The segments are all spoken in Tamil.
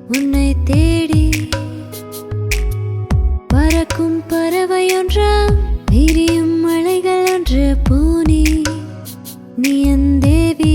உன்னை தேடி பறக்கும் பறவை ஒன்றாம் விரியும் மலைகள் ஒன்று பூனி நீ என் தேவி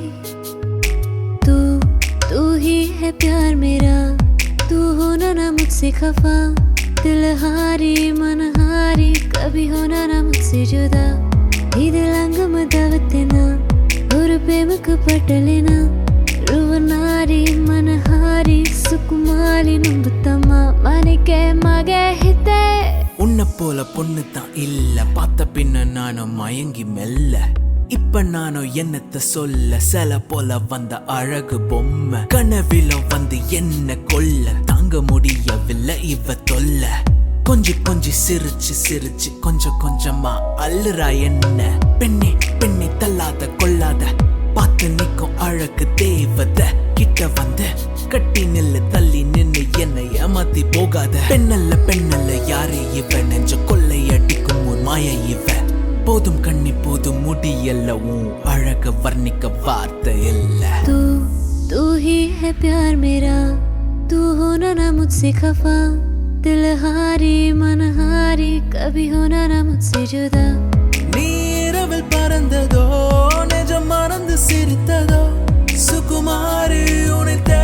तू तू ही है प्यार मेरा तू होना ना मुझसे खफा दिल हारी मन हारी कभी होना ना मुझसे जुदा இதில் அங்கம் தவிர்த்தேனா ஒரு பேமுக்கு பட்டலேனா ருவனாரி மனஹாரி சுகுமாரி நம்புத்தம்மா மனைக்கே மக ஹித்தே உன்னை போல பொண்ணு தான் இல்ல பார்த்த பின்ன நானும் மயங்கி மெல்ல இப்ப நானும் என்னத்த சொல்ல சில போல வந்த அழகு பொம்மை கனவிலும் வந்து என்ன கொல்ல தாங்க முடியவில்லை இவ தொல்ல கொஞ்சி கொஞ்சி சிரிச்சு சிரிச்சு கொஞ்சம் கொஞ்சமா அள்ளுறா என்ன பெண்ணே பெண்ணை தள்ளாத கொள்ளாத பார்த்து நிக்கும் அழகு தேவத கிட்ட வந்து கட்டி நில்லு தள்ளி நின்னு என்னை ஏமாத்தி போகாத பெண்ணல்ல பெண்ணல்ல யாரு இவ நெஞ்ச கொள்ளை அடிக்கும் ஒரு மாய இவ போதும் கண்ணி போதும் முடியல்ல உன் அழக வர்ணிக்க வார்த்தை இல்ல तू तू ही है प्यार मेरा तू होना ना मुझसे खफा दिल हारी मन हारी कभी होना ना मुझसे जुदा நீரவில் பறந்ததோ நெஜம் மறந்து சிரித்ததோ சுகுமாரி உன்னை